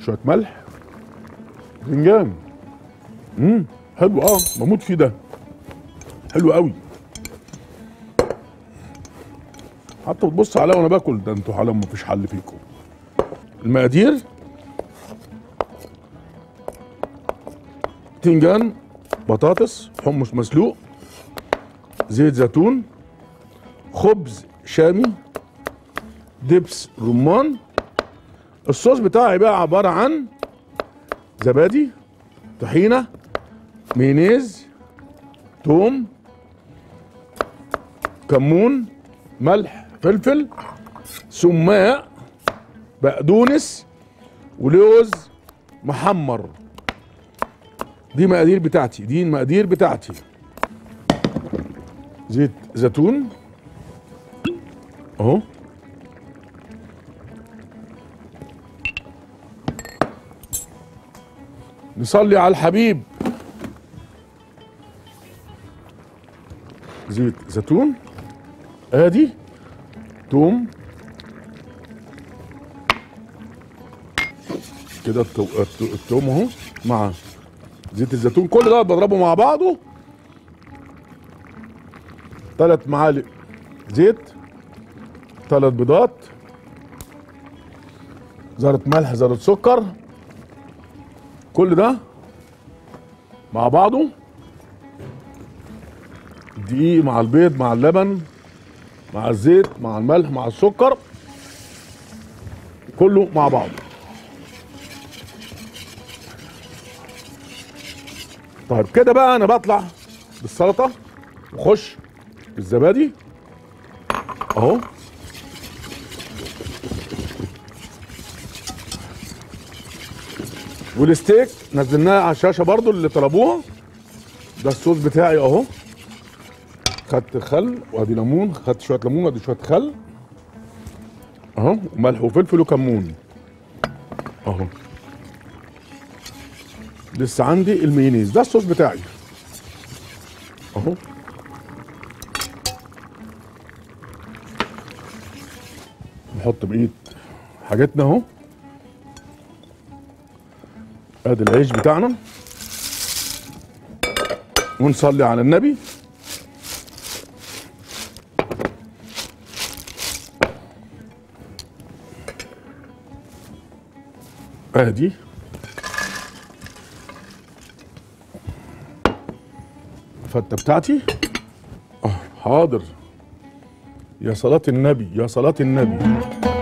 شويه ملح باذنجان امم حلو اه بموت فيه ده حلو قوي حتى بتبص عليا وانا باكل ده انتوا حالا مفيش حل فيكم المقادير باذنجان بطاطس حمص مسلوق زيت زيتون خبز شامي دبس رمان الصوص بتاعي بقى عبارة عن زبادي طحينة مايونيز توم كمون ملح فلفل سماق بقدونس ولوز محمر دي مقادير بتاعتي دي المقادير بتاعتي زيت زيتون اهو نصلي على الحبيب زيت زيتون ادي توم كده التو- التو- التوم اهو مع زيت الزيتون كل ده بضربه مع بعضه ثلاث معالق زيت ثلاث بيضات ذرة ملح ذرة سكر كل ده مع بعضه دقيق مع البيض مع اللبن مع الزيت مع الملح مع السكر كله مع بعضه طيب كده بقى انا بطلع بالسلطه واخش بالزبادي اهو والستيك نزلناه على الشاشه برضو اللي طلبوها ده الصوص بتاعي اهو خدت خل وادي ليمون خدت شويه ليمون وادي شويه خل اهو وملح وفلفل وكمون اهو لسه عندي المايونيز ده الصوص بتاعي اهو نحط بقيه حاجتنا اهو ادي العيش بتاعنا ونصلي على النبي ادي الفته بتاعتي اه حاضر يا صلاة النبي يا صلاة النبي